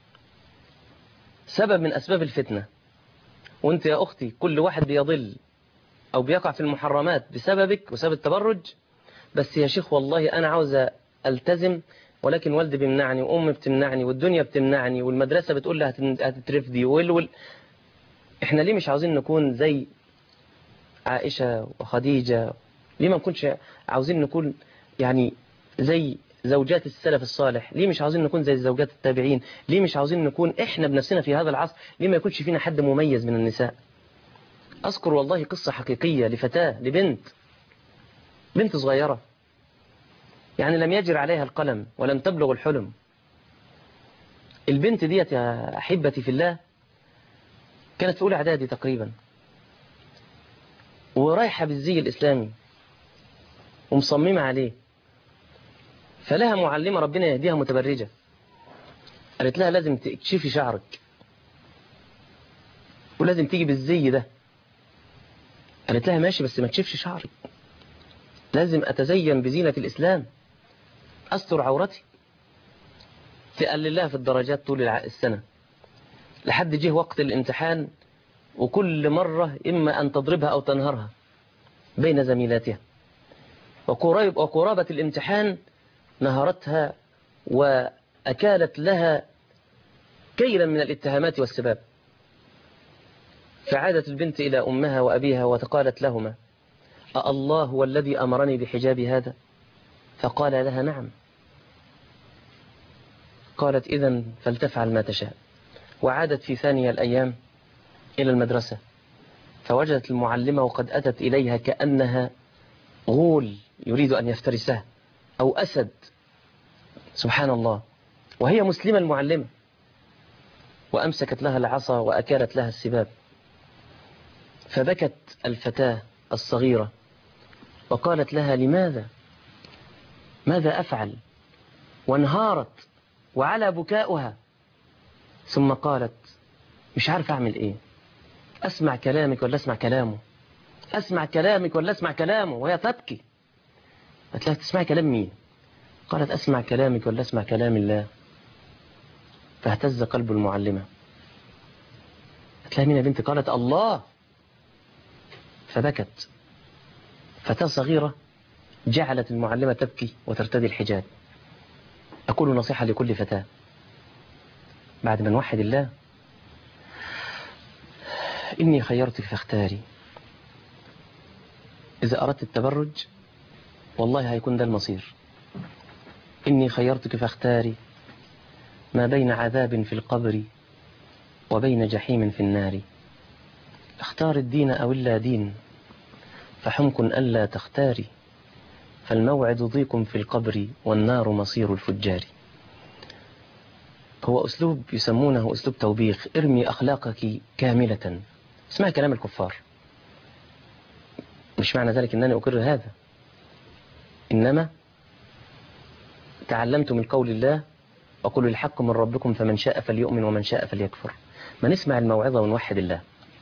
سبب من أسباب الفتنة وانت يا أختي كل واحد بيضل أو بيقع في المحرمات بسببك وسبب التبرج بس يا شيخ والله أنا عاوز ألتزم ولكن والدي بيمنعني وأمي بتمنعني والدنيا بتمنعني والمدرسة بتقول لي هتن- هتترفدي وال وال احنا ليه مش عاوزين نكون زي عائشة وخديجة ليه ما نكونش عاوزين نكون يعني زي زوجات السلف الصالح ليه مش عاوزين نكون زي زوجات التابعين ليه مش عاوزين نكون احنا بنفسنا في هذا العصر ليه ما يكونش فينا حد مميز من النساء اذكر والله قصة حقيقية لفتاة لبنت بنت صغيرة يعني لم يجر عليها القلم ولم تبلغ الحلم البنت ديت يا أحبتي في الله كانت في أولى إعدادي تقريبا ورايحة بالزي الإسلامي ومصممة عليه فلها معلمة ربنا يهديها متبرجة قالت لها لازم تكشفي شعرك ولازم تيجي بالزي ده قالت لها ماشي بس ما تشوفش شعري لازم أتزين بزينة الإسلام أستر عورتي تقلل لها في الدرجات طول الع- السنة لحد جه وقت الامتحان وكل مرة إما أن تضربها أو تنهرها بين زميلاتها وقريب وقرابة الامتحان نهرتها وأكالت لها كيلا من الاتهامات والسباب فعادت البنت إلى أمها وأبيها وتقالت لهما أالله هو الذي أمرني بحجاب هذا فقال لها نعم قالت إذا فلتفعل ما تشاء وعادت في ثانية الأيام إلى المدرسة فوجدت المعلمة وقد أتت إليها كأنها غول يريد أن يفترسها أو أسد سبحان الله وهي مسلمة المعلمة وأمسكت لها العصا وأكلت لها السباب فبكت الفتاة الصغيرة وقالت لها لماذا ماذا أفعل وانهارت وعلى بكاؤها ثم قالت مش عارف أعمل إيه أسمع كلامك ولا أسمع كلامه أسمع كلامك ولا أسمع كلامه وهي تبكي قالت لها تسمع كلام مين قالت أسمع كلامك ولا أسمع كلام الله فاهتز قلب المعلمة قالت لها مين يا بنتي قالت الله فبكت فتاة صغيرة جعلت المعلمة تبكي وترتدي الحجاب أقول نصيحة لكل فتاة بعد ما نوحد الله إني خيرتك فاختاري إذا أردت التبرج والله هيكون ده المصير إني خيرتك فاختاري ما بين عذاب في القبر وبين جحيم في النار اختار الدين أو اللا دين فحمك ألا تختاري فالموعد ضيق في القبر والنار مصير الفجار هو أسلوب يسمونه أسلوب توبيخ ارمي أخلاقك كاملة اسمع كلام الكفار مش معنى ذلك أنني أقر هذا إنما تعلمت من قول الله وقل الحق من ربكم فمن شاء فليؤمن ومن شاء فليكفر ما نسمع الموعظة ونوحد الله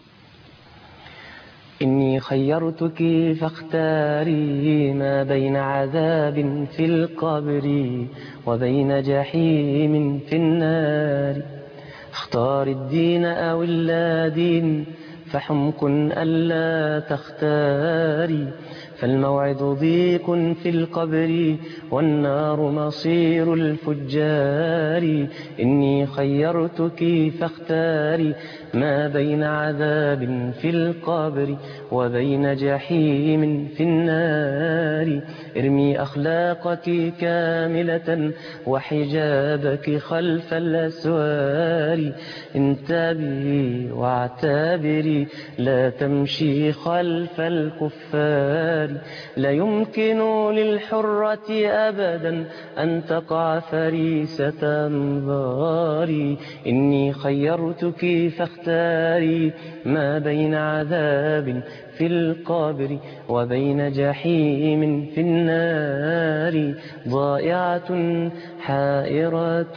إني خيرتك فاختاري ما بين عذاب في القبر وبين جحيم في النار اختار الدين أو اللا دين فحمك ألا تختاري فالموعد ضيق في القبر والنار مصير الفجار إني خيرتك فاختاري ما بين عذاب في القبر وبين جحيم في النار ارمي أخلاقك كاملة وحجابك خلف الأسوار انتبهي واعتبري لا تمشي خلف الكفار لا يمكن للحرة أبدا أن تقع فريسة أنظاري إني خيرتك فاختاري ما بين عذاب في القبر وبين جحيم في النار ضائعة حائرة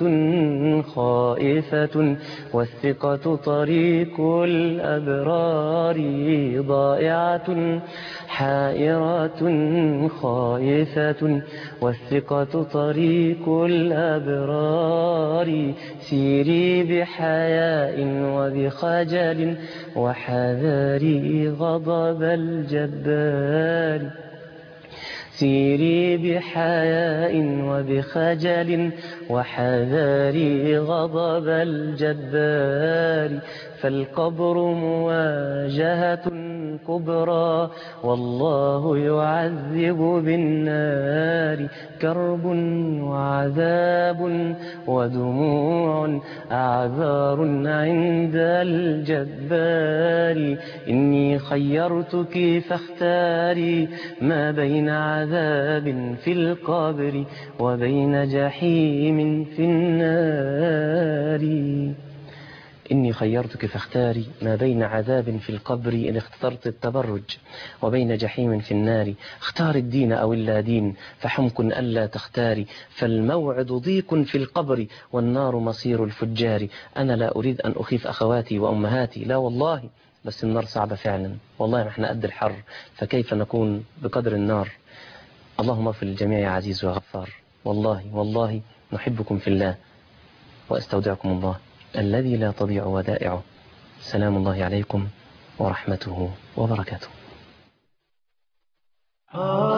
خائفة والثقة طريق الأبرار ضائعة حائرة خائفة والثقة طريق الأبرار سيري بحياء وبخجل وحذري غضب الجبار سيري بحياء وبخجل وحذري غضب الجبار فالقبر مواجهة كبرى والله يعذب بالنار كرب وعذاب ودموع أعذار عند الجبار إني خيرتك فاختاري ما بين عذاب في القبر وبين جحيم في النار إني خيرتك فاختاري ما بين عذاب في القبر إن اخترت التبرج وبين جحيم في النار اختار الدين أو اللا دين فحمك ألا تختاري فالموعد ضيق في القبر والنار مصير الفجار أنا لا أريد أن أخيف أخواتي وأمهاتي لا والله بس النار صعبة فعلا والله ما احنا قد الحر فكيف نكون بقدر النار اللهم اغفر للجميع يا عزيز وغفار والله والله نحبكم في الله وأستودعكم الله الذي لا تضيع ودائعه سلام الله عليكم ورحمته وبركاته